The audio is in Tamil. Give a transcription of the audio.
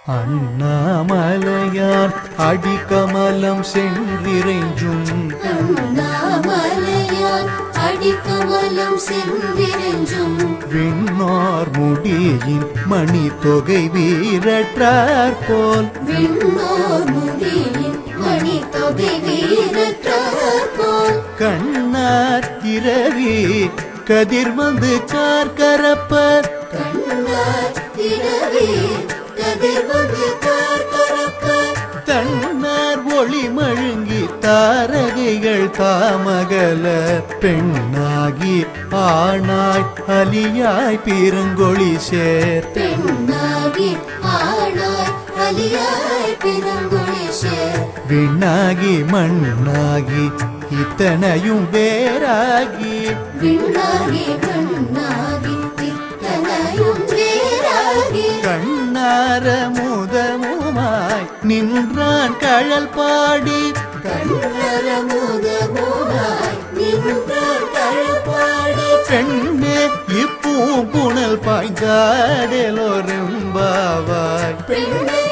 அண்ணாமலையார் அடிக்கமலம் சென்றிறைஞ்சும் அண்ணாமலையார் அடிக்கமலம் சென்றிரஞ்சும் விண்ணோர் முடியின் மணி தொகை வீரற்றார் போல் விண்ணோர் முடியின் மணி தொகை வீரற்றார் போல் கண்ணார் திரவி கதிர் வந்து கார்கரப்பர் கண்ணார் திரவே கதிர்வது கார்கரப்பர் தன்னார் ஒளி மழுங்கி தாரகைகள் தாமகல பெண்ணாகி ஆணாய் அலியாய் பெருங்கொழி சேர் பெண்ணாகி ஆனாய் அலியாய் பிறங்குளிஷர் விண்ணாகி மண்ணாகி இத்தனையும் வேறாகி விண்ணாகி மண்ணாகி இத்தனையும் வேறாகி கண்ணார முதமுமாய் நின்றான் கழல் பாடி கண்ணர முதமுமாய் நின்றார் கழப்பாடி பெண்ணே இப்பூ புனல் பாய்ந்தாடலோரெம்பாவாய் பெண்ணே